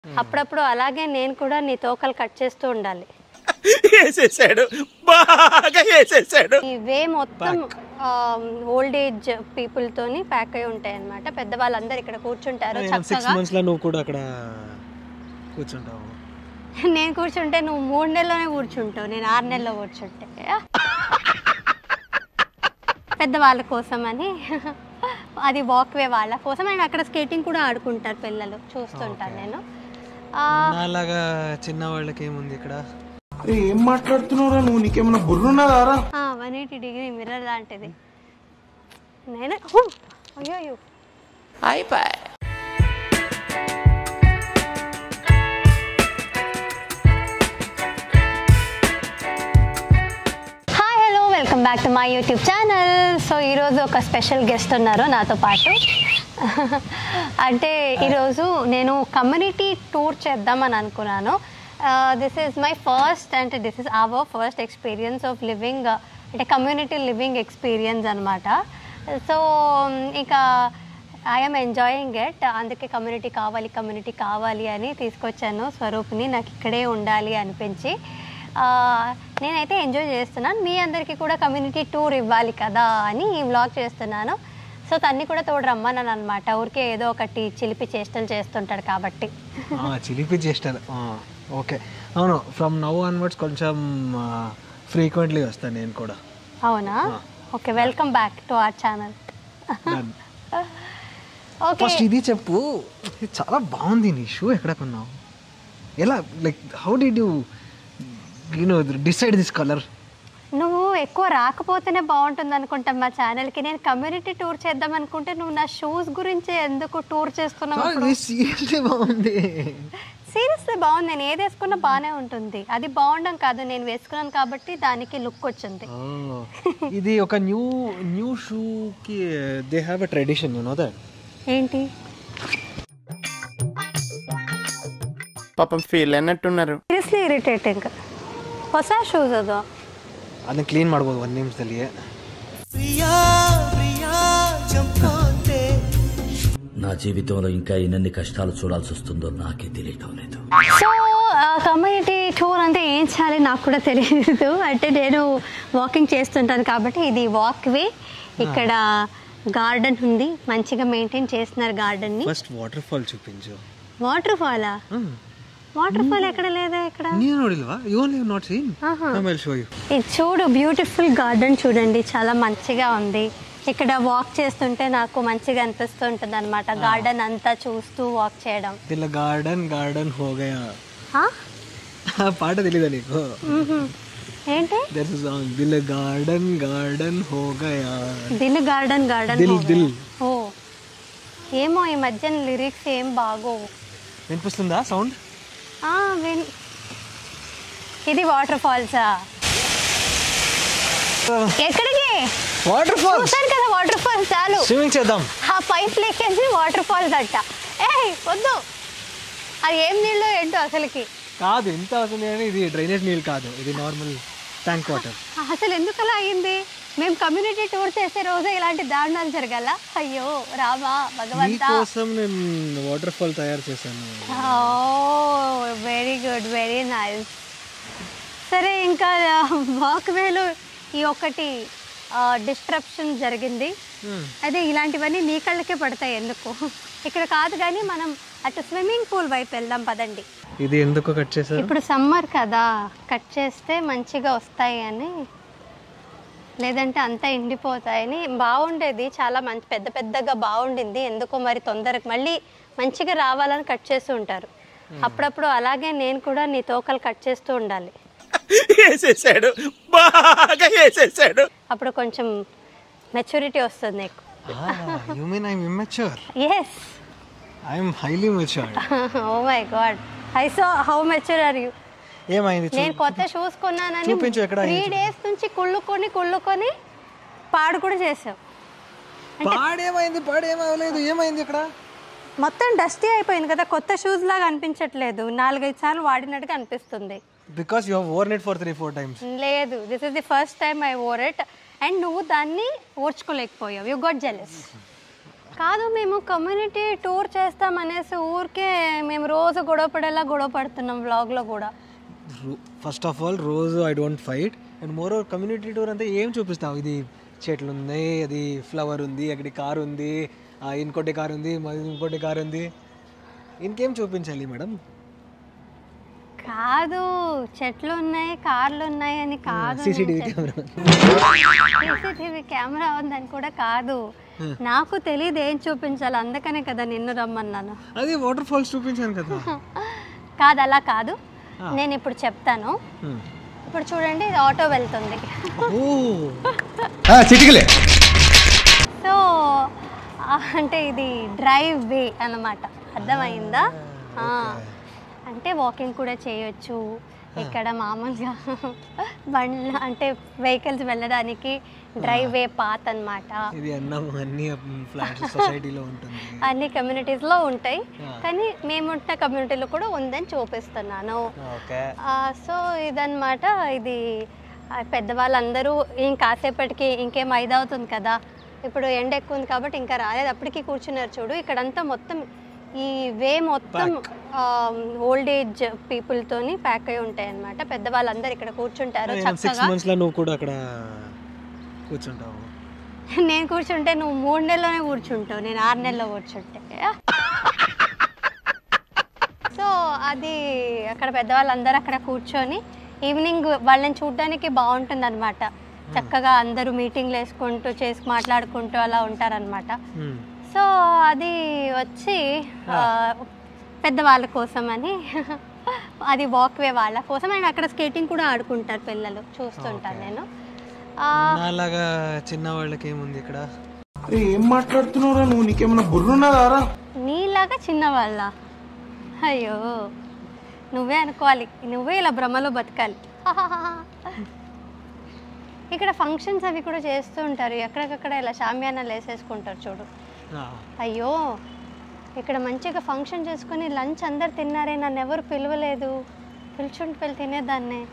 అప్పుడప్పుడు అలాగే నేను కూడా నీ తోకలు కట్ చేస్తూ ఉండాలి వేసేసాడు బాగా వేసేసాడు ఈ వే మొత్తం ఓల్డ్ ఏజ్ పీపుల్ తోని ప్యాక్ అయి ఉంటాయి అనమాట పెద్దవాళ్ళందరూ ఇక్కడ కూర్చుంటారు సిక్స్ చక్కగా మంత్స్ లో నువ్వు కూడా అక్కడ కూర్చుంటావు నేను కూర్చుంటే నువ్వు మూడు నెలలోనే కూర్చుంటావు నేను ఆరు నెలల్లో కూర్చుంటే పెద్దవాళ్ళ కోసం అని అది వాక్వే వాళ్ళ కోసం అండ్ అక్కడ స్కేటింగ్ కూడా ఆడుకుంటారు పిల్లలు చూస్తుంటాను నేను ఆ, నాలాగా చిన్న వాళ్ళకి ఏముంది ఇక్కడ అరే ఏం మాట్లాడుతున్నావురా నువ్వు నీకేమైనా బుర్రున్నదారా ఆ, వన్ ఎయిటీ డిగ్రీ మిర్రర్ లాంటిది నేనే హూ! అయ్యో అయ్యో hi hello welcome back to my YouTube channel so ఈరోజు ఒక స్పెషల్ గెస్ట్ ఉన్నారు నాతో పాటు అంటే ఈరోజు నేను కమ్యూనిటీ టూర్ చేద్దామని అనుకున్నాను దిస్ ఈజ్ మై ఫస్ట్ అంటే this is our first experience of living అంటే కమ్యూనిటీ లివింగ్ ఎక్స్పీరియన్స్ అనమాట సో ఇంకా ఐఎమ్ ఎంజాయింగ్ ఇట్ అందుకే కమ్యూనిటీ కావాలి కమ్యూనిటీ కావాలి అని తీసుకొచ్చాను స్వరూప్ని నాకు ఇక్కడే ఉండాలి అనిపించి ఆ, నేనైతే ఎంజాయ్ చేస్తున్నాను మీ అందరికీ కూడా కమ్యూనిటీ టూర్ ఇవ్వాలి కదా అని ఈ వ్లాగ్ చేస్తున్నాను సో తన్ని కూడా తోడు రమ్మన్నాను అనమాట ఊరికే ఏదో ఒకటి చిలిపి చేష్టలు చేస్తుంటాడు కాబట్టి ఆ, చిలిపి చేస్తారు ఓకే అవును ఫ్రమ్ నవ్ ఆన్వర్డ్స్ కొంచెం ఫ్రీక్వెంట్లీ వస్తాను నేను కూడా అవునా okay welcome back to our channel okay first ఇది చెప్పు ఇది చాలా బాగుంది నీ షూ ఎక్కడ కొన్నావు ఎలా like how did you you know decide this colour నువ్వు ఎక్కువ రాకపోతేనే బాగుంటుంది అనుకుంటా మా ఛానల్కి నేను కమ్యూనిటీ టూర్ చేద్దాం అనుకుంటే నువ్వు నా షూస్ గురించి ఎందుకు టూర్ చేస్తున్నావు సీరియస్లీ బాగుంది సీరియస్లీ బాగుంది నేను ఏది వేసుకున్నా బాగానే ఉంటుంది అది బాగుండడం కాదు నేను వేసుకున్నాను కాబట్టి దానికి లుక్ వచ్చింది Oh, ఇది ఒక న్యూ న్యూ షూకి they have a tradition you know that ఏంటి పాపం ఫీల్ అయినట్టున్నారు సీరియస్లీ ఇరిటేటింగ్ ಹೊಸ ಶೂಸ್ ಅದು ಅದನ್ನ ಕ್ಲೀನ್ ಮಾಡ್ಬೋದು ಒಂದು ನಿಮಿಷದಲ್ಲಿ నా జీవితంలో ఇంకా ఎన్నెన్ని కష్టాలు చూడాల్సి వస్తుందో నాకే తెలియటం లేదు సో కమ్యూనిటీ టూర్ అంటే ఏం చేయాలి నాకు కూడా తెలియదు అంటే నేను వాకింగ్ చేస్తుంటాను కాబట్టి ఇది వాక్ వే ఇక్కడ గార్డెన్ ఉంది మంచిగా మెయింటైన్ చేస్తున్నారు గార్డెన్ ని ಫಸ್ಟ್ ವಾಟರ್ ಫಾಲ್ చూపించు వాటర్ ఫాలా వాటర్ ఫాల్ ఎక్కడ లేదా ఇక్కడ ನೀವು ನೋಡಿಲ್ವಾ ಯು ಓನ್ಲಿ ನಾಟ್ ಸೀನ್ ಆಮೇಲೆ ಶೋ ಯು ఇది చూడు బ్యూటిఫుల్ గార్డెన్ చూడండి చాలా మంచిగా ఉంది ఇక్కడ వాక్ చేస్తుంటే నాకు మంచిగా అనిపిస్తూ ఉంటుంది అనమాట గార్డెన్ అంతా చూస్తూ వాక్ చేయడం ಇಲ್ಲ ಗಾರ್ಡನ್ ಗಾರ್ಡನ್ ಹೋಗಯ ఆ? ಪಾಠ ತಿಳಿದ ನೀಕು మ్మ్హ్మ్. ఏంటి ದರ್ಸ್ ಸಾಂಗ್ ದಿಲ್ ಗಾರ್ಡನ್ ಗಾರ್ಡನ್ ಹೋಗಯ దిల్ గార్డెన్ గార్డెన్ దిల్, హోగయా. దిల్. ఓ ఏమో ఈ మధ్య లిరిక్స్ ఏం బాగోవు వినిపిస్తుందా సౌండ్ ఆ, విన్ ఇది వాటర్ ఫాల్సా ఎక్కడికి వాటర్ ఫాల్ చూసాను కదా వాటర్ ఫాల్స్ చాలు స్విమ్మింగ్ చేద్దాం ఆ పైప్ లేకేసి వాటర్ ఫాల్స్ అట్ట ఏ వద్దు అది ఏం నీళ్ళు ఏంటో అసలుకి కాదు ఎంత అవుతుంది అని ఇది డ్రైనేజ్ నీళ్ళు కాదు ఇది నార్మల్ ట్యాంక్ వాటర్ అసలు ఎందుకు అలా అయింది మేము కమ్యూనిటీ టూర్ చేసే రోజే ఇలాంటి దారుణాలు జరగాల అయ్యో రామా భగవంతా మీకోసం నేను వాటర్ ఫాల్ తయారు చేశాను వెరీ గుడ్ వెరీ నైస్ సరే ఇంకా వాక్ వేలో ఈ ఒకటి డిస్ట్రప్షన్ జరిగింది అదే ఇలాంటివన్నీ నీ కళ్ళకే పడతాయి ఎందుకు ఇక్కడ కాదు కానీ మనం అటు స్విమ్మింగ్ పూల్ వైపు వెళ్దాం పదండి ఇది ఎందుకు కట్ చేశారు ఇప్పుడు సమ్మర్ కదా కట్ చేస్తే మంచిగా వస్తాయి అని లేదంటే అంతా ఎండిపోతాయని బాగుండేది చాలా మంచి పెద్ద పెద్దగా బాగుండింది ఎందుకో మరి తొందరగా మళ్ళీ మంచిగా రావాలని కట్ చేస్తూ ఉంటారు అప్పుడప్పుడు అలాగే నేను కూడా నీ తోకలు కట్ చేస్తూ ఉండాలి వేసేసాడు బాగా వేసేసాడు అప్పుడు కొంచెం మెచ్యూరిటీ వస్తుంది నీకు you mean I'm immature yes I'm highly matured oh my god I so how mature are you ఏమైంది చూ- నేను కొత్త షూస్ కొన్నానని చూపించు ఎక్కడ త్రీ అయింది డేస్ నుంచి కుళ్ళుకొని కుళ్ళుకొని పాడు కూడా చేసావు పాడేమైంది పాడేమవలేదు ఏమైంది ఇక్కడ మొత్తం డస్టీ అయిపోయింది కదా కొత్త షూస్ లాగా అనిపించట్లేదు నాలుగైదు సార్లు వాడినట్టుగా అనిపిస్తుంది because you worn it for three four times లేదు this is the first time I wore it and నువ్వు దాన్ని ఓర్చుకోలేకపోయావు యూ గోట్ జెలస్ కాదు మేము కమ్యూనిటీ టూర్ చేస్తాం అనేసి ఊరికే మేము రోజు గొడవ పడేలా గొడవ పడుతున్నాం వ్లాగ్లో కూడా ఫస్ట్ ఆఫ్ ఆల్ రోజు I don't fight and moreover community tour అంతా ఏం చూపిస్తావు ఇది చెట్లు ఉన్నాయి అది ఫ్లవర్ ఉంది అక్కడ కార్ ఉంది ఆ, ఇంకోటి కార్ ఉంది మరి ఇంకోటి కార్ ఉంది ఇంకేం చూపించాలి మేడం కాదు చెట్లు ఉన్నాయి కార్లు ఉన్నాయి అని కాదు సీసీటీవీ కెమెరా సీసీటీవీ కెమెరా ఉందని కూడా కాదు నాకు తెలియదు ఏం చూపించాలి అందుకనే కదా నిన్ను రమ్మన్నాను అది వాటర్ ఫాల్స్ చూపించాను కదా కాదు అలా కాదు నేను ఇప్పుడు చెప్తాను ఇప్పుడు చూడండి ఇది ఆటో వెళ్తుంది ఓ చిటికలే సో ఆ, అంటే ఇది డ్రైవ్ వే అన్నమాట అర్థమైందా ఆ, అంటే వాకింగ్ కూడా చేయొచ్చు ఇక్కడ మామూలుగా బండ్ల అంటే వెహికల్స్ వెళ్ళడానికి డ్రైవ్ వే పాత్ అన్నమాట ఇది అన్నం అన్ని ఫ్లాట్స్ సొసైటీలో ఉంటుంది అన్ని కమ్యూనిటీస్లో ఉంటాయి కానీ మేముంటున్న కమ్యూనిటీలో కూడా ఉందని చూపిస్తున్నాను ఓకే ఆ, సో ఇదన్నమాట ఇది ఆ, పెద్దవాళ్ళందరూ ఇంక కాసేపటికి ఇంకేం ఐదు అవుతుంది కదా ఇప్పుడు ఎండ ఎక్కువ ఉంది కాబట్టి ఇంకా రాలేదు అప్పటికి కూర్చున్నారు చూడు ఇక్కడంతా మొత్తం ఈ వే మొత్తం ఓల్డ్ ఏజ్ పీపుల్తోని ప్యాక్ అయి ఉంటాయి అనమాట పెద్దవాళ్ళందరూ ఇక్కడ కూర్చుంటారు సిక్స్ చక్కగా మంత్స్ లో నువ్వు కూడా అక్కడ కూర్చుంటావు నేను కూర్చుంటే నువ్వు మూడు నెలలోనే కూర్చుంటావు నేను ఆరు నెలల్లో కూర్చుంటే సో అది అక్కడ పెద్దవాళ్ళందరూ అక్కడ కూర్చొని ఈవినింగ్ వాళ్ళని చూడడానికి బాగుంటుంది అనమాట చక్కగా అందరూ మీటింగ్లు వేసుకుంటూ చేసి మాట్లాడుకుంటూ అలా ఉంటారనమాట సో అది వచ్చి ఆ, పెద్దవాళ్ళ కోసం అని అది వాక్వే వాళ్ళ కోసం అండ్ అక్కడ స్కేటింగ్ కూడా ఆడుకుంటారు పిల్లలు చూస్తుంటాను నేను ఆ, నాలాగా చిన్న వాళ్ళకి ఏముంది ఇక్కడ అరే ఏం మాట్లాడుతున్నావురా నువ్వు నీకేమన్నా బుర్రున్నదారా నీలాగా చిన్నవాళ్ళ అయ్యో నువ్వే అనుకోవాలి నువ్వే ఇలా భ్రమలో బతకాలి ఇక్కడ ఫంక్షన్స్ అవి కూడా చేస్తూ ఉంటారు ఎక్కడికక్కడ ఇలా షామ్యానాలు వేసేసుకుంటారు చూడు ఆ, అయ్యో ఇక్కడ మంచిగా ఫంక్షన్ చేసుకుని లంచ్ అందరు తిన్నారే నన్ను ఎవరు పిలవలేదు పిలుచుంటే వెళ్ళి తినేదాన్నే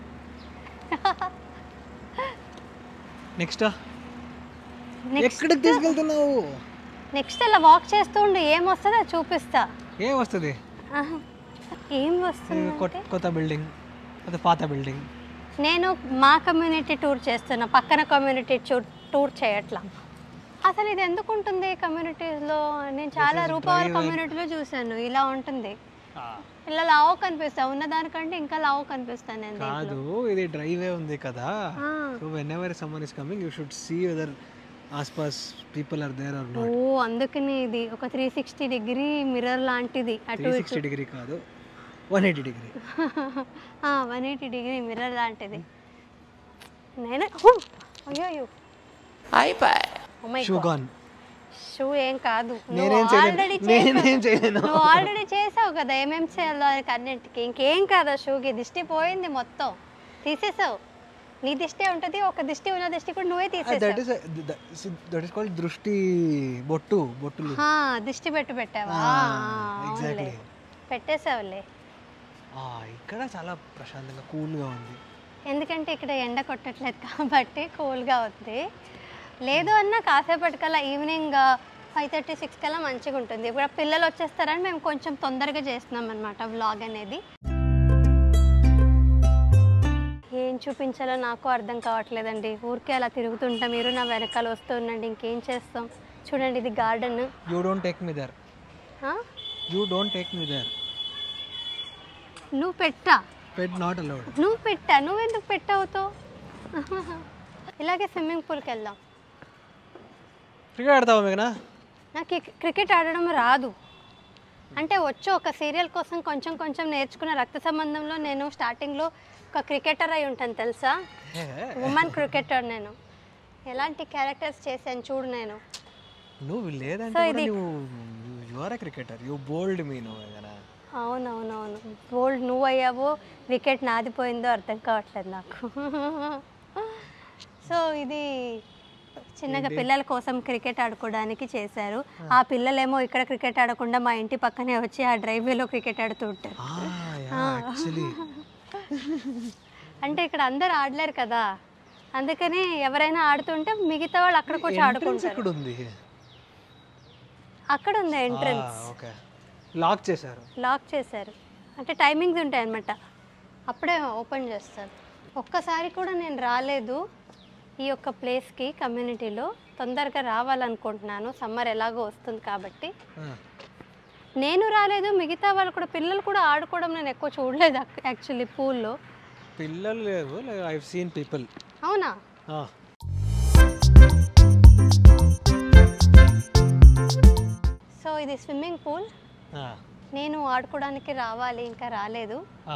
నెక్స్ట్ నెక్స్ట్ ఎక్కడికి తీసుకెళ్తున్నావు నెక్స్ట్ అలా వాక్ చేస్తూ ఉండు ఏం వస్తుందో అది చూపిస్తా ఏం వస్తుంది ఆహా. ఏం ఇది వస్తుంది కొత్త- కొత్త బిల్డింగ్ అది పాత బిల్డింగ్ నేను మా కమ్యూనిటీ టూర్ చేస్తున్నా పక్కన కమ్యూనిటీ టూర్ చేయట్లా అసలు ఇది ఎందుకు ఉంటుంది కమ్యూనిటీస్లో నేను చాలా రూపాయల కమ్యూనిటీలో చూశాను ఇలా ఉంటుంది ఇలా లావు కనిపిస్తా ఉన్న దానికంటే ఇంకా లావు కనిపిస్తాను నేను కాదు ఇది డ్రైవే ఉంది కదా ఆ. So whenever someone is coming you should see whether ఆస్పాస్ పీపుల్ ఆర్ దేర్ ఆర్ ఓ నాట్ అందుకని ఇది ఒక త్రీ సిక్స్టీ డిగ్రీ మిర్రర్ లాంటిది త్రీ అటు సిక్స్టీ డిగ్రీ కాదు one eighty degree one eighty degree mirror లాంటిది నేనే అయ్యో షూ గాన్ షూ ఏం కాదు నేనేం నువ్వు చేయలేను. ఆల్రెడీ నేనేం చేయలేను. నువ్వు ఆల్రెడీ చేసావు కదా ఏమేం చేయాలో దానికి అన్నింటికి ఇంకేం కాదా షూకి దిష్టి పోయింది మొత్తం తీసేసావు నీ దిష్టి ఉంటుంది ఒక దిష్టి ఉన్న దిష్టి కూడా నువ్వే దట్ తీసేసావు ఇస్ దట్ ఇస్ కాల్డ్ దృష్టి బొట్టు బొట్టులు హా, దిష్టి పెట్టు పెట్టావా ఆ, ఆ, అవునులే exactly. పెట్టేసావులే ఆ, ఇక్కడ చాలా ప్రశాంతంగా కూల్గా ఉంది ఎందుకంటే ఇక్కడ ఎండ కొట్టట్లేదు కాబట్టి కూల్గా ఉంది లేదు అన్న కాసేపటికల్లా ఈవినింగ్ ఫైవ్ థర్టీ సిక్స్ కల్లా మంచిగా ఉంటుంది ఇప్పుడు పిల్లలు వచ్చేస్తారని మేము కొంచెం తొందరగా చేస్తున్నాం అనమాట వ్లాగ్ అనేది ఏం చూపించాలో నాకు అర్థం కావట్లేదండి ఊరికే అలా తిరుగుతుంటా మీరు నా వెనకాల వస్తూ ఉండండి ఇంకేం చేస్తాం చూడండి ఇది garden you don't take me there you don't take me there నువ్వు పెట్టా పెట్ నాట్ అలౌడ్ నువ్వు పెట్టా నువ్వెందుకు పెట్టవుతావు ఇలాగే స్విమ్మింగ్ పూల్కి వెళ్దాం క్రికెట్ ఆడతావా మేఘనా నాకు ఈ క్రికెట్ ఆడడం రాదు అంటే వచ్చు ఒక సీరియల్ కోసం కొంచెం కొంచెం నేర్చుకున్న రక్త సంబంధంలో నేను స్టార్టింగ్లో ఒక క్రికెటర్ అయి ఉంటాను తెలుసా ఉమెన్ క్రికెటర్ నేను ఎలాంటి క్యారెక్టర్స్ చేశాను చూడు నేను నువ్వు లేదంటే So కూడా ఇది- నువ్వు యు ఆర్ క్రికెటర్ యూ బోల్డ్ మీ నువ్వు మేఘనా అవునవునవును బోల్డ్ నువ్వు అయ్యావో వికెట్ నాది పోయిందో అర్థం కావట్లేదు నాకు సో ఇది చిన్నగా పిల్లల కోసం క్రికెట్ ఆడుకోవడానికి చేశారు ఆ పిల్లలేమో ఇక్కడ క్రికెట్ ఆడకుండా మా ఇంటి పక్కనే వచ్చి ఆ డ్రైవేలో క్రికెట్ ఆడుతూ ఉంటారు యాక్చువల్లీ అంటే ఇక్కడ అందరు ఆడలేరు కదా అందుకని ఎవరైనా ఆడుతుంటే మిగతా వాళ్ళు అక్కడ కూర్చొని ఎంట్రన్స్ ఆడుకుంటారు ఎక్కడ ఉంది అక్కడ ఉంది ఎంట్రన్స్ ఓకే లాక్ చేశారు లాక్ చేశారు అంటే టైమింగ్స్ ఉంటాయి అనమాట అప్పుడే ఓపెన్ చేస్తారు ఒక్కసారి కూడా నేను రాలేదు ఈ యొక్క ప్లేస్కి కమ్యూనిటీలో తొందరగా రావాలనుకుంటున్నాను సమ్మర్ ఎలాగో వస్తుంది కాబట్టి ఆ, నేను రాలేదు మిగతా వాళ్ళు కూడా పిల్లలు కూడా ఆడుకోవడం నేను ఎక్కువ చూడలేదు యాక్చువల్లీ పూల్లో పిల్లలు లేవు ఐ సీన్ పీపుల్ అవునా సో ఇది స్విమ్మింగ్ పూల్ నేను ఆడుకోవడానికి రావాలి ఇంకా రాలేదు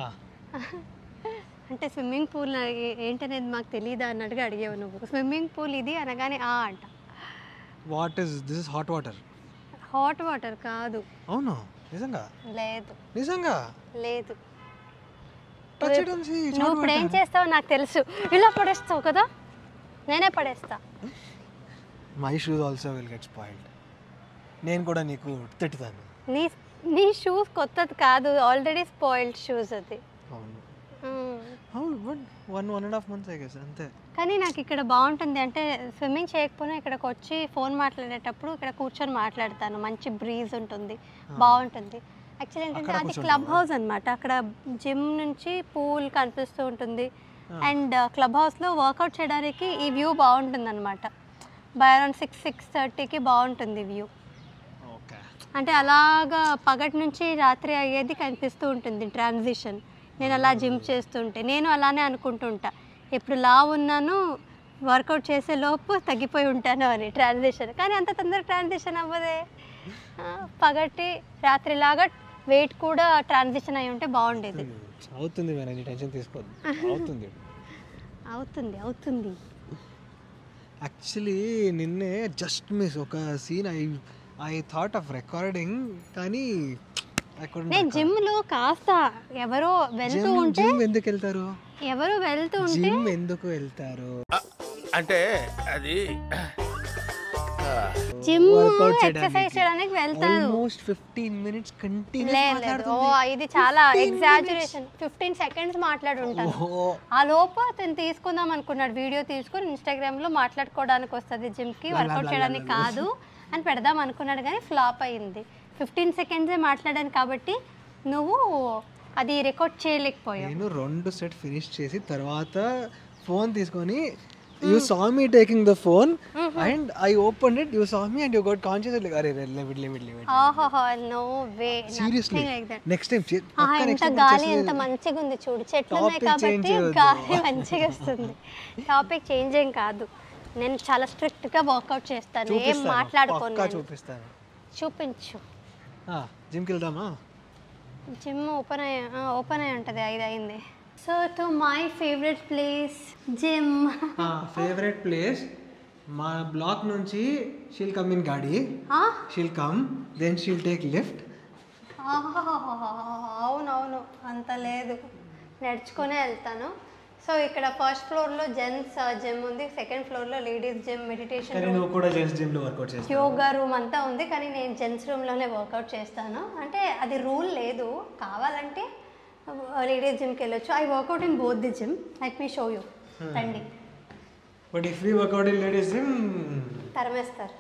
అంటే స్విమ్మింగ్ పూల్ ఏంటనేది మాకు తెలియదా అన్నట్టుగా అడిగావు నువ్వు స్విమ్మింగ్ పూల్ ఇది అనగానే ఆ అంట what is this is hot water hot water కాదు అవును నిజంగా లేదు నిజంగా లేదు టచ్ చేయడం see, it's నువ్వు hot ఇప్పుడు ఏం water. చేస్తావో నాకు తెలుసు ఇలా పడేస్తావు కదా నేనే పడేస్తా my shoes also will get spoiled నేను కూడా నీకు తిట్టుతాను నీ నీ షూస్ కొత్తది కాదు ఆల్రెడీ స్పాయిల్డ్ షూస్ అది అవును మ్మ్. అవును but one one and half months I guess అంతే కానీ నాకు ఇక్కడ బాగుంటుంది అంటే స్విమ్మింగ్ చేయకపోయినా ఇక్కడికి వచ్చి ఫోన్ మాట్లాడేటప్పుడు ఇక్కడ కూర్చొని మాట్లాడతాను మంచి బ్రీజ్ ఉంటుంది బాగుంటుంది యాక్చువల్లీ ఏంటంటే అక్కడ అది కూర్చుంటావా? క్లబ్ హౌస్ అనమాట అక్కడ జిమ్ నుంచి పూల్ కనిపిస్తూ ఉంటుంది అండ్ క్లబ్ హౌస్లో వర్కౌట్ చేయడానికి ఈ వ్యూ బాగుంటుంది అనమాట బై అరౌండ్ సిక్స్ సిక్స్ థర్టీకి బాగుంటుంది వ్యూ ఓకే అంటే అలాగా పగటి నుంచి రాత్రి అయ్యేది కనిపిస్తూ ఉంటుంది ట్రాన్సిషన్ నేను అలా జిమ్ చేస్తుంటే నేను అలానే అనుకుంటుంటా ఎప్పుడు లా ఉన్నాను వర్కౌట్ చేసే లోపు తగ్గిపోయి ఉంటాను అని ట్రాన్సిషన్ కానీ అంత తొందరగా ట్రాన్సిషన్ అవ్వదే ఆ, పగటి రాత్రిలాగా వెయిట్ కూడా ట్రాన్సిషన్ అయి ఉంటే బాగుండేది అవుతుంది మేడం నీ టెన్షన్ తీసుకోవద్దు అవుతుంది అవుతుంది అవుతుంది యాక్చువల్లీ నిన్నే జస్ట్ మిస్ ఒక scene I I thought of recording కానీ I couldn't నేను record. జిమ్లో కాస్త ఎవరో వెళ్తూ Gym- ఉంటే gym ఎందుకు వెళ్తారు ఎవరో వెళ్తూ ఉంటే జిమ్ ఎందుకు వెళ్తారు అంటే అది జిమ్ Workout ఎక్సర్సైజ్ చేయడానికి వెళ్తారు ఆల్మోస్ట్ ఫిఫ్టీన్ మినిట్స్ లేదు కంటిన్యూస్ లేదు ఓ ఇది చాలా ఎగ్జాజురేషన్ ఫిఫ్టీన్ సెకండ్స్ మాట్లాడుంటాను ఆ లోపు అతను తీసుకుందాం అనుకున్నాడు వీడియో తీసుకుని ఇన్స్టాగ్రామ్ లో మాట్లాడుకోవడానికి వస్తుంది జిమ్ కి వర్కౌట్ చేయడానికి కాదు అని పెడదాం అనుకున్నాడు కానీ ఫ్లాప్ అయింది ఫిఫ్టీన్ సెకండ్సే మాట్లాడాను కాబట్టి నువ్వు అది రికార్డ్ చేయలేకపోయావు నేను రెండు సెట్ ఫినిష్ చేసి తర్వాత ఫోన్ తీసుకొని you saw me taking the phone and I open it you saw me and you got conscious like అరే లిమిట్ లిమిట్ లిమిట్ ఆహో no way seriously like that next time ఎంత గాలి ఎంత మంచిగా ఉంది చూడు చెట్లు ఉన్నాయి Topic change కాబట్టి చేయొద్దు. గాలి మంచిగా వస్తుంది టాపిక్ చేంజ్ ఏం కాదు నేను చాలా స్ట్రిక్ట్ గా వర్కౌట్ చేస్తాను ఏం మాట్లాడుకోను పక్కా నేను. చూపిస్తాను చూపించు జిమ్కి వెళ్దామా జిమ్ ఓపెన్ అయ్యి ఓపెన్ అయి ఉంటుంది ఐదు అయింది so to my favourite place gym favourite place మా బ్లాక్ నుంచి షీల్ కమ్ ఇన్ గాడి she'll come then she'll take lift అవునవును అంత లేదు నడుచుకునే వెళ్తాను సో ఇక్కడ ఫస్ట్ ఫ్లోర్లో జెంట్స్ జిమ్ ఉంది సెకండ్ ఫ్లోర్లో లేడీస్ జిమ్ మెడిటేషన్ కానీ నువ్వు కూడా జెంట్స్ జిమ్లో వర్కౌట్ చేస్తావు యోగా రూమ్ అంతా ఉంది కానీ నేను జెంట్స్ రూమ్లోనే వర్కౌట్ చేస్తాను అంటే అది రూల్ లేదు కావాలంటే లేడీస్ జిమ్కి వెళ్ళొచ్చు I work out in both the gym like me show you రండి but if you work out in ladies gym తరిమేస్తారు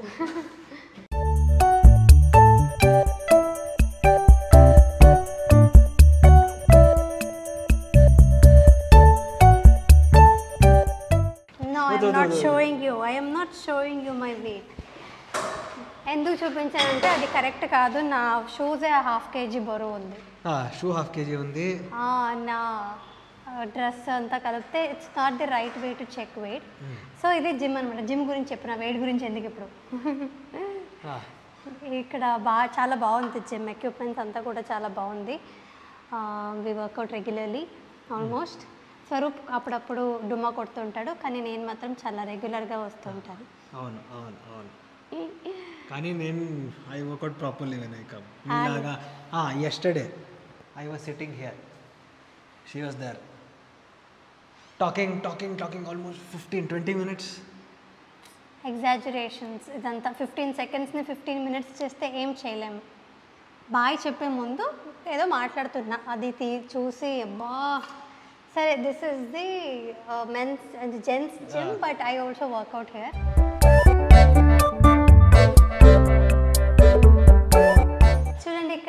No, I am not showing you. I am not showing you my weight. ఎందుకు చూపించానంటే అది correct కాదు నా షూజే half KG బరువు ఉంది shoe half KG ఉంది ఆ, నా డ్రెస్ అంతా కలిపితే it's not the right way to check weight so ఇది జిమ్ అనమాట జిమ్ గురించి చెప్పిన వెయిట్ గురించి ఎందుకు ఇప్పుడు Ah, ఇక్కడ బాగా చాలా బాగుంది జిమ్ ఎక్విప్మెంట్స్ అంతా కూడా చాలా బాగుంది we work out regularly almost Swaroop అప్పుడప్పుడు డుమ్మా కొడుతుంటాడు కానీ నేను మాత్రం చాలా రెగ్యులర్గా వస్తుంటాను అవును అవును అవును కానీ నేను I work out properly when I come మీలాగా yesterday I was sitting here she was there talking talking talking almost fifteen twenty minutes exaggerations ఇదంతా ఫిఫ్టీన్ సెకండ్స్ని ఫిఫ్టీన్ మినిట్స్ చేస్తే ఏం చేయలేము బాయ్ చెప్పే ముందు ఏదో మాట్లాడుతున్నా అది తీ చూసి అబ్బా సరే this is the men's gents gym but I also work out here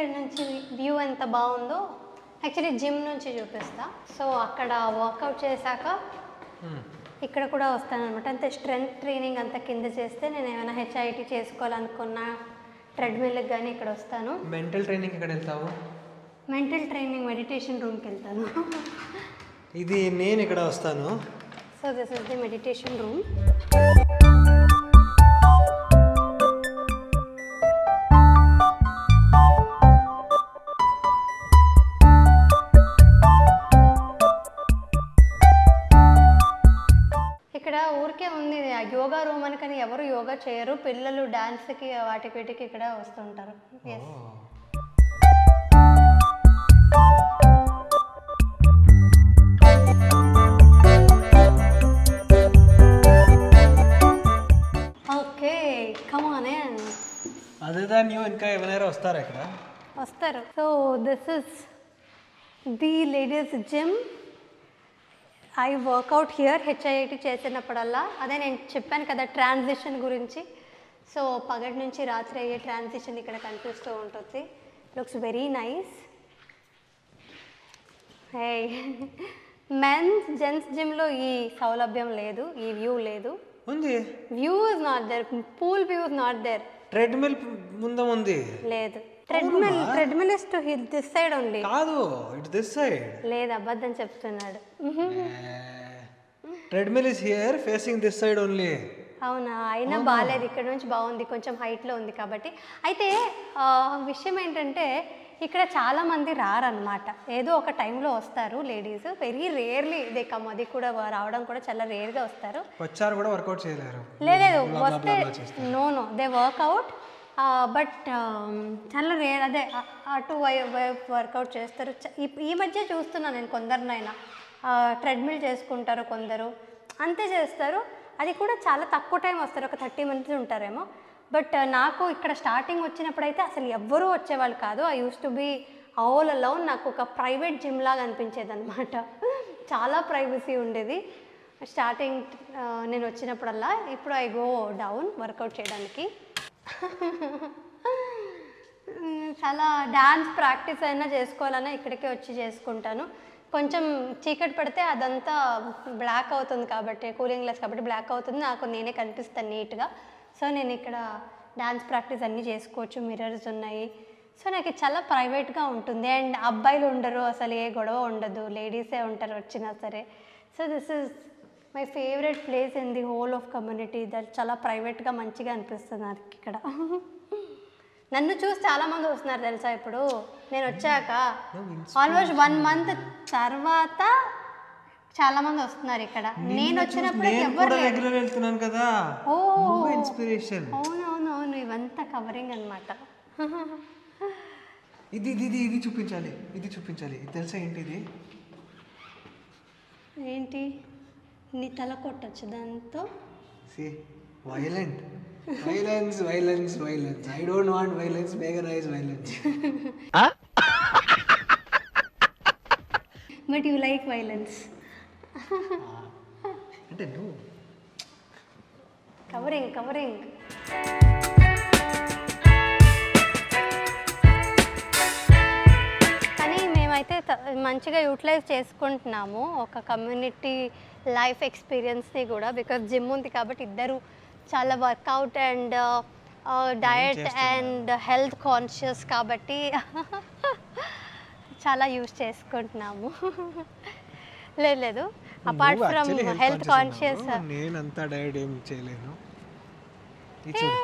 ఇక్కడ నుంచి వ్యూ ఎంత బాగుందో యాక్చువల్లీ జిమ్ నుంచి చూపిస్తా సో అక్కడ వర్కౌట్ చేశాక ఇక్కడ కూడా వస్తాను అనమాట అంతే స్ట్రెంగ్త్ ట్రైనింగ్ అంతా కింద చేస్తే నేను ఏమైనా హెచ్ఐటి చేసుకోవాలనుకున్న ట్రెడ్మిల్కి కానీ ఇక్కడ వస్తాను మెంటల్ ట్రైనింగ్ ఎక్కడ వెళ్తావు మెంటల్ ట్రైనింగ్ మెడిటేషన్ రూమ్కి వెళ్తాను ఇది నేను ఇక్కడ వస్తాను so this is the meditation room ఇక్కడ ఊరికే ఉంది ఇది ఆ యోగా రూమ్ అని కానీ ఎవరు యోగా చేయరు పిల్లలు డాన్స్కి వాటికి వీటికి ఇక్కడ వస్తుంటారు ఎస్ ఓకే కమాన్ అదే దాన్ని ఇంకా ఎవరైనా వస్తారా ఇక్కడ వస్తారు so this is the ladies gym I work out here HIIT చేసినప్పుడల్లా అదే నేను చెప్పాను కదా ట్రాన్సిషన్ గురించి సో పగటి నుంచి రాత్రి అయ్యే ట్రాన్సిషన్ ఇక్కడ కనిపిస్తూ ఉంటుంది looks very nice hey men's gents జిమ్లో ఈ సౌలభ్యం లేదు ఈ వ్యూ లేదు ఉంది view is not there pool view is not there treadmill ముందు ఉంది లేదు treadmill treadmill is to this side only కాదు ఇట్స్ దిస్ సైడ్ లేదు అబద్ధం చెప్తున్నాడు treadmill is here facing this side only అవునా అయినా బాగాలేదు ఇక్కడ నుంచి బాగుంది కొంచెం హైట్లో ఉంది కాబట్టి అయితే ఆ, విషయం ఏంటంటే ఇక్కడ చాలా మంది రారనమాట ఏదో ఒక టైంలో వస్తారు ladies very rarely they come అది కూడా రావడం కూడా చాలా రేర్గా వస్తారు వచ్చారు కూడా వర్కౌట్ చేయలేరు లేదు వస్తే no no they work out but చాలా రేర్ అదే అ- అటు వైపు వర్కౌట్ చేస్తారు చ- ఈ- ఈ మధ్య చూస్తున్నాను నేను కొందరినైనా ట్రెడ్మిల్ చేసుకుంటారు కొందరు అంతే చేస్తారు అది కూడా చాలా తక్కువ టైం వస్తారు ఒక థర్టీ మినిట్స్ ఉంటారేమో బట్ నాకు ఇక్కడ స్టార్టింగ్ వచ్చినప్పుడైతే అసలు ఎవ్వరూ వచ్చేవాళ్ళు కాదు I use to be all alone నాకు ఒక ప్రైవేట్ జిమ్ లాగా అనిపించేది అనమాట చాలా ప్రైవసీ ఉండేది స్టార్టింగ్ ఆ, నేను వచ్చినప్పుడల్లా ఇప్పుడు ఐ గో డౌన్ వర్కౌట్ చేయడానికి మ్, చాలా డ్యాన్స్ ప్రాక్టీస్ అయినా చేసుకోవాలన్నా ఇక్కడికే వచ్చి చేసుకుంటాను కొంచెం చీకటి పడితే అదంతా బ్లాక్ అవుతుంది కాబట్టి కూలింగ్ గ్లాస్ కాబట్టి బ్లాక్ అవుతుంది నాకు నేనే కనిపిస్తాను నీట్గా సో నేను ఇక్కడ డ్యాన్స్ ప్రాక్టీస్ అన్నీ చేసుకోవచ్చు మిర్రర్స్ ఉన్నాయి సో నాకు ఇది చాలా ప్రైవేట్గా ఉంటుంది అండ్ అబ్బాయిలు ఉండరు అసలు ఏ గొడవ ఉండదు లేడీసే ఉంటారు వచ్చినా సరే so this is my favourite place in the whole of community that చాలా ప్రైవేట్గా మంచిగా అనిపిస్తుంది నాకు ఇక్కడ నన్ను చూసి చాలా మంది వస్తున్నారు తెలుసా ఇప్పుడు నేను వచ్చాక ఆల్మోస్ట్ వన్ మంత్ తర్వాత చాలా మంది వస్తున్నారు ఇక్కడ నేను వచ్చినప్పుడు నేను ఎవరు కూడా లేరు రెగ్యులర్ వెళ్తున్నాను కదా ఓ ఇన్స్పిరేషన్ అవునవును అవును ఇవంతా కవరింగ్ అనమాట ఇది ఇది ఇది ఇది చూపించాలి ఇది చూపించాలి ఇది తెలుసా ఏంటి ఇది ఏంటి నీ తల కొట్టచ్చు దాంతో see violent violence violence violence I don't want violence మేఘనైజ్ violence but you like violence అంటే నువ్వు కవరింగ్ కవరింగ్ కానీ మేమైతే త- మంచిగా యూటిలైజ్ చేసుకుంటున్నాము ఒక కమ్యూనిటీ లైఫ్ ఎక్స్పీరియన్స్ని కూడా బికాజ్ జిమ్ ఉంది కాబట్టి ఇద్దరు చాలా workout and diet and health conscious కాబట్టి చాలా యూజ్ చేసుకుంటున్నాము లేదు లేదు అపార్ట్ ఫ్రమ్ హెల్త్ కాన్షియస్ నేను అంతా డైట్ ఏం చేయలేను ఇది చూడు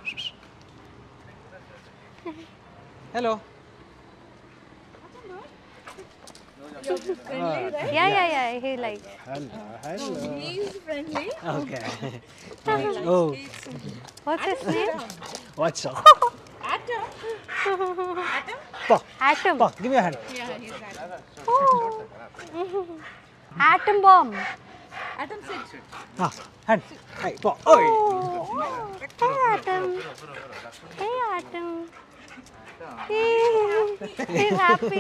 hello ya ya ya he like okay oh what's his name what's Atom. Give me hand Atom bomb. Hand high పో ఓయ్ Hey, Atom. Hey, Atom. Hey, he's happy.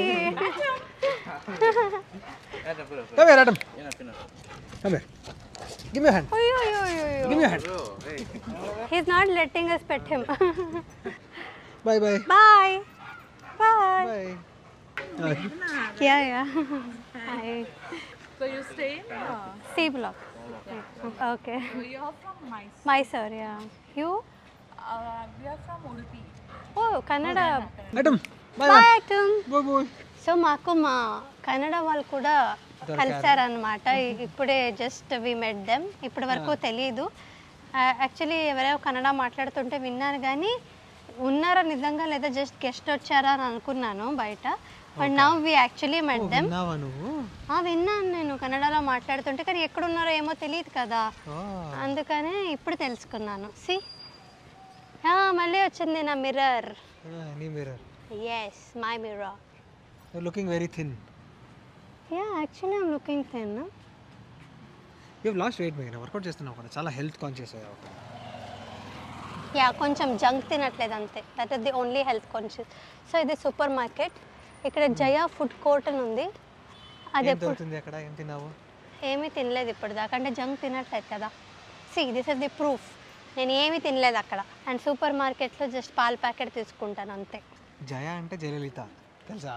Come here, Adam. Come here. Give me a hand. Oy, oy, oy, oy, Give oy. me a hand. He's not letting us pet him. Bye bye. Bye. Bye. Yeah, yeah. Hi. So you stay in uh, C block. Okay. you are from Mysore. Mysore, yeah. You? Uh, we are from Udupi. Oh, Kannada madam bye bye Atom bye bye so మాకు మా కన్నడ వాళ్ళు కూడా కలిసారనమాట ఇప్పుడే just we met them ఇప్పటి వరకు తెలియదు actually ఎవరో కన్నడ మాట్లాడుతుంటే విన్నాను కానీ ఉన్నారా నిజంగా లేదా జస్ట్ గెస్ట్ వచ్చారా అని అనుకున్నాను బయట but now we actually met them విన్నావా నువ్వు విన్నాను నేను కన్నడలో మాట్లాడుతుంటే కానీ ఎక్కడున్నారో ఏమో తెలియదు కదా ఆ, అందుకనే ఇప్పుడు తెలుసుకున్నాను సి మళ్ళీ వచ్చింది నా మిర్రర్ ఆ, నీ mirror yes my mirror looking very thin ya actually I'm looking thin you lost weight మేఘన వర్కౌట్ చేస్తున్నావు కదా చాలా హెల్త్ కాన్షియస్ అయ్యావు యా కొంచెం జంక్ తినట్లేదు అంతే that is the only health conscious so ఇది సూపర్ మార్కెట్ ఇక్కడ జయా ఫుడ్ కోర్ట్ అని ఉంది అది ఏం ఎప్పుడు దొరుకుతుంది అక్కడ ఏం తిన్నావు ఏమీ తినలేదు ఇప్పటిదాకా అంటే జంక్ తినట్లేదు కదా see this is the proof నేను ఏమీ తినలేదు అక్కడ అండ్ సూపర్ మార్కెట్లో జస్ట్ పాల ప్యాకెట్ తీసుకుంటాను అంతే జయ అంటే జయలలిత తెలుసా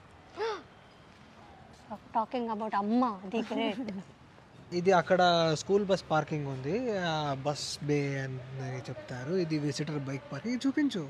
talking about Amma the great ఇది అక్కడ స్కూల్ బస్ పార్కింగ్ ఉంది ఆ బస్ బే అని చెప్తారు ఇది విజిటర్ బైక్ పార్కింగ్ చూపించు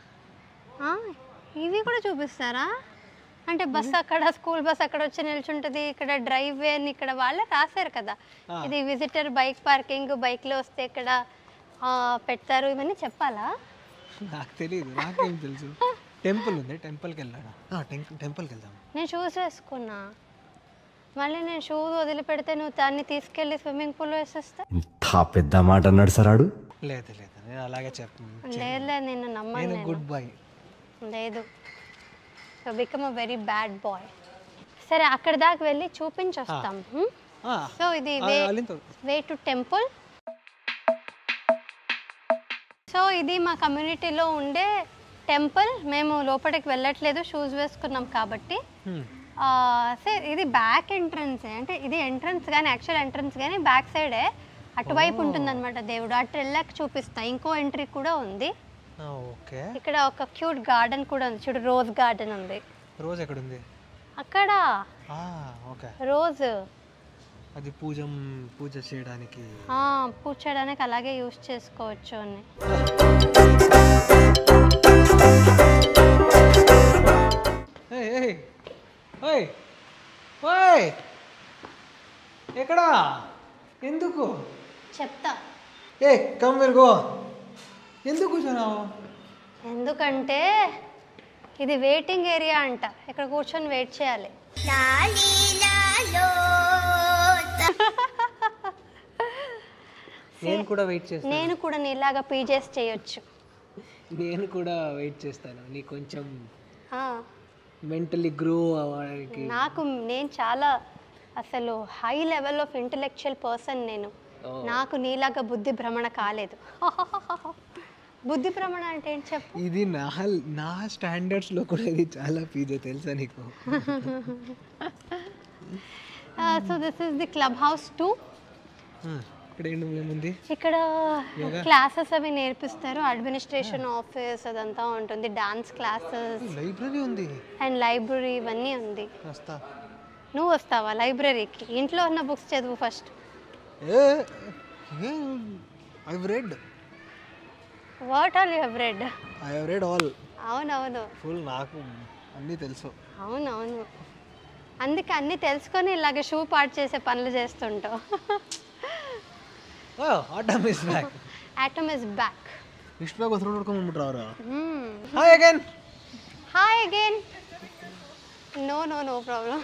ఇవి కూడా చూపిస్తారా అంటే బస్ అక్కడ స్కూల్ బస్ అక్కడ వచ్చి నిల్చుంటుంది ఇక్కడ డ్రైవ్ వే అని ఇక్కడ వాళ్ళే రాశారు కదా ఇది విజిటర్ బైక్ పార్కింగ్ బైక్లో వస్తే ఇక్కడ ఆ, పెడతారు ఇవన్నీ చెప్పాలా నాకు తెలియదు నాకేం తెలుసు టెంపుల్ ఉంది టెంపుల్కి వెళ్ళాడా టెంపుల్కి వెళ్దాం నేను షూస్ వేసుకున్నా మళ్ళీ నేను షూస్ వదిలిపెడితే నువ్వు దాన్ని తీసుకెళ్ళి స్విమ్మింగ్ పూల్ వేసేస్తా ఇంత పెద్ద మాట అన్నాడు సార్ ఆడు లేదు లేదు నేను అలాగే చెప్పను లేదు లేదు నిన్ను నమ్మను నేను నేను గుడ్ బాయ్ లేదు so become a very bad boy సరే అక్కడ దాకా వెళ్ళి చూపించొస్తాం హ్మ్? సో ఇది way way to temple so ఇది మా కమ్యూనిటీలో ఉండే టెంపుల్ మేము లోపలికి వెళ్ళట్లేదు షూస్ వేసుకున్నాం కాబట్టి సార్ ఇది బ్యాక్ ఎంట్రన్స్ అంటే ఇది ఎంట్రన్స్ కానీ యాక్చువల్ ఎంట్రన్స్ కానీ బ్యాక్ సైడే అటువైపు ఉంటుందన్నమాట దేవుడు అటు వెళ్ళాక చూపిస్తా ఇంకో ఎంట్రీ కూడా ఉంది ఓకే ఇక్కడ ఒక క్యూట్ గార్డెన్ కూడా ఉంది చూడు రోజ్ గార్డెన్ ఉంది రోజు ఎక్కడ ఉంది అక్కడ ఓకే రోజ్ అది పూజ పూజ చేయడానికి ఆ, పూజ చేయడానికి అలాగే యూస్ చేసుకోవచ్చు అని ఏయ్, ఏయ్, ఓయ్, ఓయ్, ఎక్కడా ఎందుకు చెప్తా ఏ కమ్ విల్ గో ఎందుకు కూర్చున్నావు ఎందుకంటే ఇది వెయిటింగ్ ఏరియా అంట ఇక్కడ కూర్చొని వెయిట్ చేయాలి నేను కూడా వెయిట్ చేస్తాను నేను కూడా నీలాగా పీజేస్ చేయొచ్చు నేను కూడా వెయిట్ చేస్తాను నీ కొంచెం ఆ, మెంటలీ గ్రో అవ్వడానికి నాకు నేను చాలా అసలు high level of intellectual person నేను నాకు నీలాగా బుద్ధి భ్రమణ కాలేదు బుద్ధి భ్రమణ అంటే ఏంటి చెప్పు ఇది నా నా స్టాండర్డ్స్లో కూడా ఇది చాలా పీజే తెలుసా నీకు so this is the club house too ఆ, ఇక్కడ ఏంటి ఏముంది ఇక్కడ క్లాసెస్ అవి నేర్పిస్తారు అడ్మినిస్ట్రేషన్ ఆఫీస్ అదంతా ఉంటుంది డాన్స్ క్లాసెస్ లైబ్రరీ ఉంది అండ్ లైబ్రరీ ఇవన్నీ ఉంది వస్తా నువ్వు వస్తావా లైబ్రరీకి ఇంట్లో ఉన్న బుక్స్ చదువు ఫస్ట్ ఏ I read what all you have read I read all అవునవును ఫుల్ నాకు అన్నీ తెలుసు అవునవును అందుకే అన్నీ తెలుసుకొని ఇలాగే షూ పార్ట్ చేసే పనులు చేస్తుంటావు Atom is back Atom is back ಇಷ್ಟು ಬೇಗ ಹೊತ್ತು ನೋಡ್ಕೊಂಡ್ಬಿಟ್ರವ್ರು hi again hi again no no no problem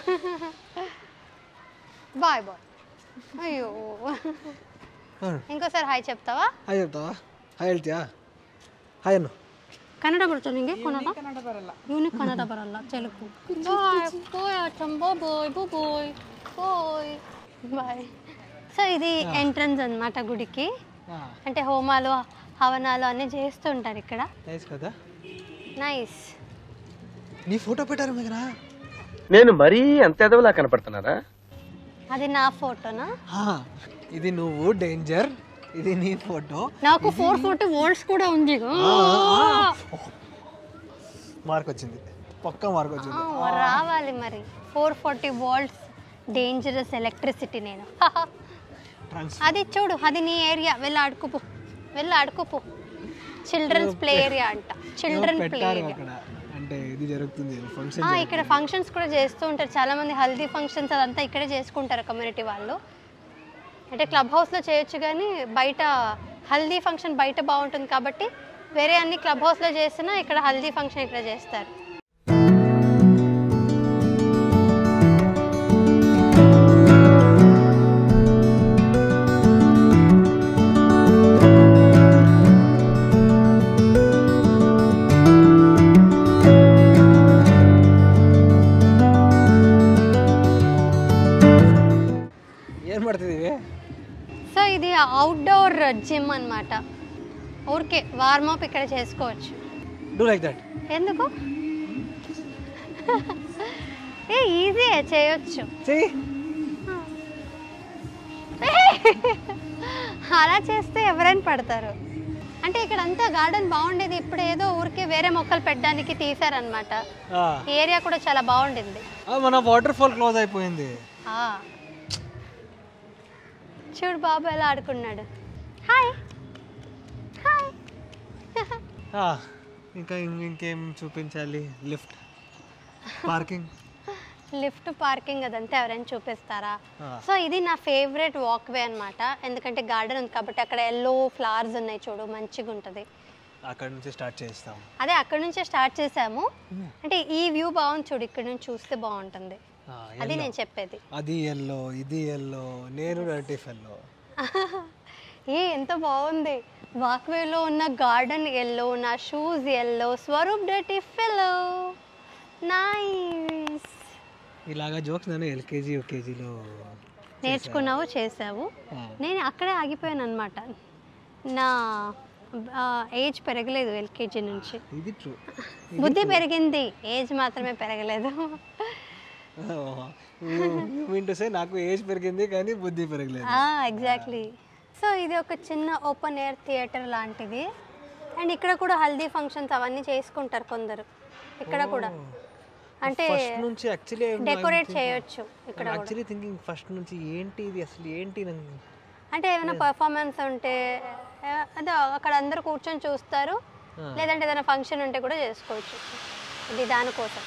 bye bye అయ్యో ఇంకోసారి హాయ్ చెప్తావా ಹಾಯ್ ಹೇಳ್ತಾವ ಹಾಯ್ ಹೇಳ್ತೀಯಾ ಹಾಯ್ ಅನ್ನು ಕನ್ನಡ ಬರ್ತಾ ನಿಂಗೆ ಕನ್ನಡ ಕನ್ನಡ ಬರಲ್ಲ ಇವನಿಗೆ ಕನ್ನಡ ಬರಲ್ಲ ತೆಲುಗು ಬಾಯ್ ಬಾಯ್ ಅಚ್ಚಂಬ bye bye bye bye so ఇది ఎంట్రన్స్ అన్నమాట గుడికి అంటే హోమాలు హవనాలు అన్నీ చేస్తుంటారు ఇక్కడ నైస్ కదా నైస్ నీ ఫోటో పెట్టారు మీగరా నేను మరీ అంత ఎదవలా కనపడుతున్నారా అది నా ఫోటోనా ఇది నువ్వు డేంజర్ ఇది నీ ఫోటో నాకు ఫోర్ ఫోర్టీ వోల్ట్స్ కూడా ఉంది మార్క్ వచ్చింది పక్క మార్క్ వచ్చింది ఆ, రావాలి మరి four forty volts dangerous electricity నేను ట్రాన్స్ అది చూడు అది నీ ఏరియా వెళ్ళి ఆడుకోపో వెళ్ళి ఆడుకోపో చిల్డ్రన్స్ ప్లే ఏరియా అంట చిల్డ్రన్ ప్లే పెట్టారు ఏరియా అక్కడ అంటే ఇది జరుగుతుంది ఫంక్షన్ ఆ, ఇక్కడ ఫంక్షన్స్ కూడా చేస్తూ ఉంటారు చాలా మంది హల్దీ ఫంక్షన్స్ అదంతా ఇక్కడే చేసుకుంటారు కమ్యూనిటీ వాళ్ళు అంటే క్లబ్ హౌస్లో చేయొచ్చు కానీ బయట హల్దీ ఫంక్షన్ బయట బాగుంటుంది కాబట్టి వేరే అన్ని క్లబ్ హౌస్లో చేసినా ఇక్కడ హల్దీ ఫంక్షన్ ఇక్కడ చేస్తారు ఏం పడుతుంది ఇవి సో ఇది అవుట్డోర్ జిమ్ అన్నమాట ఊరికే వార్మప్ ఇక్కడ చేసుకోవచ్చు డూ లైక్ దట్ ఎందుకు ఏ ఈజీ చేయొచ్చు చెయ్యి అలా చేస్తే ఎవరైనా పడతారు అంటే ఇక్కడ అంతా గార్డెన్ బాగుండేది ఇప్పుడు ఏదో ఊరికే వేరే మొక్కలు పెట్టడానికి తీసారనమాట ఆ, ఈ ఏరియా కూడా చాలా బాగుండింది ఆ, మన వాటర్ ఫాల్ క్లోజ్ అయిపోయింది ఆ. చూడు బాబు ఎలా ఆడుకున్నాడు హాయ్ హాయ్ ఆ, ఇంకా ఇం- ఇంకేం చూపించాలి లిఫ్ట్ పార్కింగ్ లిఫ్ట్ పార్కింగ్ అదంతా ఎవరైనా చూపిస్తారా ఆ. సో ఇది నా ఫేవరెట్ వాక్వే అన్నమాట ఎందుకంటే గార్డెన్ ఉంది కాబట్టి అక్కడ ఎల్లో ఫ్లవర్స్ ఉన్నాయి చూడు మంచిగా ఉంటుంది అక్కడ నుంచి స్టార్ట్ చేస్తాం అదే అక్కడ నుంచే స్టార్ట్ చేసాము అంటే ఈ వ్యూ బాగుంది చూడు ఇక్కడ నుంచి చూస్తే బాగుంటుంది ఆ, అది నేను చెప్పేది అది ఎల్లో ఇది ఎల్లో నేను రటిఫ్ ఎల్లో ఏ ఎంత బాగుంది వాక్వేలో ఉన్న గార్డెన్ ఎల్లో నా shoes yellow Swaroop dirty fellow nice ఇలాగా జోక్స్ నేను ఎల్కేజీ యూకేజీలో నేర్చుకున్నావు చేసావు నేను అక్కడే ఆగిపోయాను అనమాట నా ఏజ్ పెరగలేదు ఎల్కేజీ నుంచి ఇది ట్రూ బుద్ధి పెరిగింది ఏజ్ మాత్రమే పెరగలేదు మీన్ టు సే నాకు ఏజ్ పెరిగింది కానీ బుద్ధి పెరగలేదు ఎగ్జాక్ట్లీ సో ఇది ఒక చిన్న ఓపెన్ ఎయిర్ థియేటర్ లాంటిది అండ్ ఇక్కడ కూడా హల్దీ ఫంక్షన్స్ అవన్నీ చేసుకుంటారు కొందరు ఇక్కడ కూడా అంటే ఫస్ట్ నుంచి యాక్చువల్లీ డెకరేట్ చేయొచ్చు ఇక్కడ కూడా యాక్చువల్లీ థింకింగ్ ఫస్ట్ నుంచి ఏంటి ఇది అసలు ఏంటి నన్ను అంటే ఏమైనా పర్ఫార్మెన్స్ ఉంటే ఆ, అదే అక్కడ అందరు కూర్చొని చూస్తారు లేదంటే ఏదైనా ఫంక్షన్ ఉంటే కూడా చేసుకోవచ్చు ఇది దానికోసం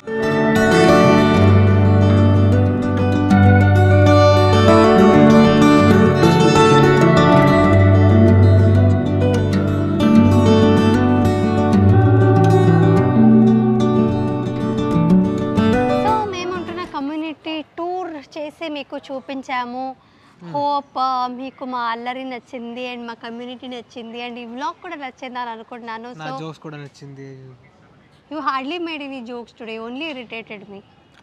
సో మేము ఉంటున్న కమ్యూనిటీ టూర్ చేసి మీకు చూపించాము హోప్ మీకు మా అల్లరి నచ్చింది అండ్ మా కమ్యూనిటీ నచ్చింది అండ్ ఈ వ్లాగ్ కూడా నచ్చింది అని అనుకుంటున్నాను నా సో జోక్స్ కూడా నచ్చింది you hardly made any jokes today only irritated me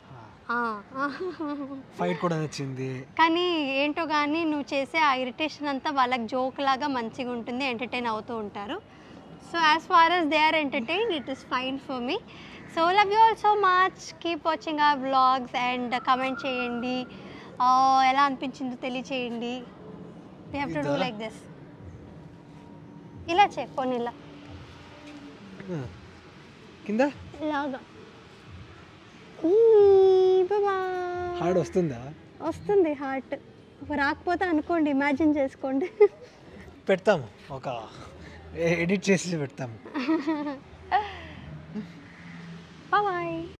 fight కూడా నచ్చింది కానీ ఏంటో కానీ నువ్వు చేసే ఆ ఇరిటేషన్ అంతా వాళ్ళకి జోక్ లాగా మంచిగా ఉంటుంది ఎంటర్టైన్ అవుతూ ఉంటారు so as far as they are entertain it is fine for me so love you all so much keep watching ఆ వ్లాగ్స్ అండ్ కమెంట్ చేయండి ఆ, ఎలా అనిపించిందో తెలియచేయండి we have to do like this ఇలా చే ఫోన్ ఇలా ఆ. కింద ఇలాగా బాయ్ హార్డ్ వస్తుందా వస్తుంది హార్ట్ రాకపోతే అనుకోండి ఇమాజిన్ చేసుకోండి పెడతాము ఒక ఎడిట్ చేసి పెడతాము బాయ్